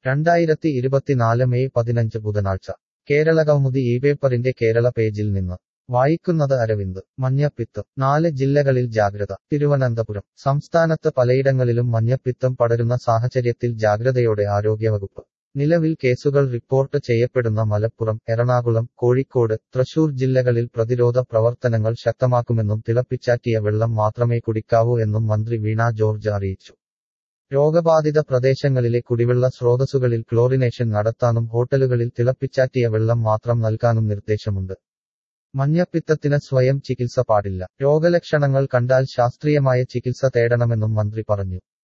രണ്ടായിരത്തി ഇരുപത്തിനാല് മെയ് പതിനഞ്ച് ബുധനാഴ്ച കേരള കൗമുദി ഈ പേപ്പറിന്റെ കേരള പേജിൽ നിന്ന് വായിക്കുന്നത് അരവിന്ദ് മഞ്ഞപ്പിത്തം നാല് ജില്ലകളിൽ ജാഗ്രത തിരുവനന്തപുരം സംസ്ഥാനത്ത് പലയിടങ്ങളിലും മഞ്ഞപ്പിത്തം പടരുന്ന സാഹചര്യത്തിൽ ജാഗ്രതയോടെ ആരോഗ്യവകുപ്പ് നിലവിൽ കേസുകൾ റിപ്പോർട്ട് ചെയ്യപ്പെടുന്ന മലപ്പുറം എറണാകുളം കോഴിക്കോട് തൃശൂർ ജില്ലകളിൽ പ്രതിരോധ പ്രവർത്തനങ്ങൾ ശക്തമാക്കുമെന്നും തിളപ്പിച്ചാറ്റിയ വെള്ളം മാത്രമേ കുടിക്കാവൂ എന്നും മന്ത്രി വീണ ജോർജ് അറിയിച്ചു രോഗബാധിത പ്രദേശങ്ങളിലെ കുടിവെള്ള സ്രോതസ്സുകളിൽ ക്ലോറിനേഷൻ നടത്താനും ഹോട്ടലുകളിൽ തിളപ്പിച്ചാറ്റിയ വെള്ളം മാത്രം നൽകാനും നിർദ്ദേശമുണ്ട് മഞ്ഞപ്പിത്തത്തിന് സ്വയം ചികിത്സ പാടില്ല രോഗലക്ഷണങ്ങൾ കണ്ടാൽ ശാസ്ത്രീയമായ ചികിത്സ തേടണമെന്നും മന്ത്രി പറഞ്ഞു